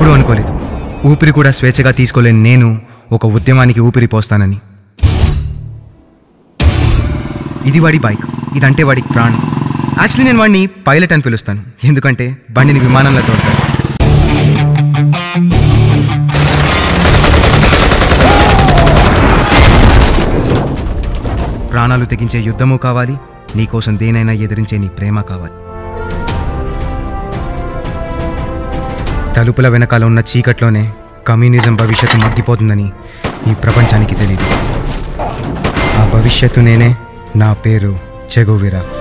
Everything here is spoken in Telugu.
ఎప్పుడూ అనుకోలేదు ఊపిరి కూడా స్వేచ్ఛగా తీసుకోలేని నేను ఒక ఉద్యమానికి ఊపిరి పోస్తానని ఇది వాడి బైక్ ఇదంటే వాడికి ప్రాణం యాక్చువల్లీ నేను వాడిని పైలట్ అని పిలుస్తాను ఎందుకంటే బండిని విమానంలో తోడతాను ప్రాణాలు తెగించే యుద్ధము కావాలి నీకోసం దేనైనా ఎదిరించే నీ ప్రేమ కావాలి తలుపుల వెనకాల ఉన్న చీకట్లోనే కమ్యూనిజం భవిష్యత్తు మగ్గిపోతుందని ఈ ప్రపంచానికి తెలియదు ఆ భవిష్యత్తు నేనే నా పేరు చెగువిరా